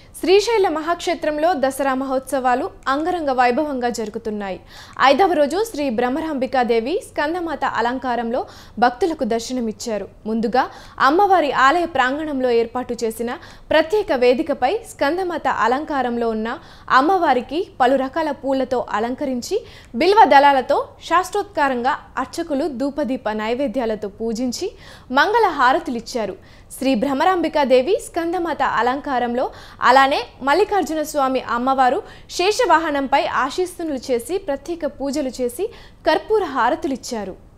శ్రీశైల మహాక్షేత్రంలో దసరా మహోత్సవాలు అంగరంగ వైభవంగా జరుగుతున్నాయి ఐదవ రోజు శ్రీ బ్రహ్మరాంబికాదేవి స్కందమాత అలంకారంలో భక్తులకు దర్శనమిచ్చారు ముందుగా అమ్మవారి ఆలయ ప్రాంగణంలో ఏర్పాటు చేసిన ప్రత్యేక వేదికపై స్కందమాత అలంకారంలో ఉన్న అమ్మవారికి పలు రకాల పూలతో అలంకరించి బిల్వ దళాలతో శాస్త్రోత్కారంగా అర్చకులు ధూపదీప నైవేద్యాలతో పూజించి మంగళ హారతులిచ్చారు శ్రీ భ్రమరాంబికాదేవి స్కందమాత అలంకారంలో అలానే మల్లికార్జున స్వామి అమ్మవారు శేషవాహనంపై ఆశీస్సులు చేసి ప్రత్యేక పూజలు చేసి కర్పూర హారతులిచ్చారు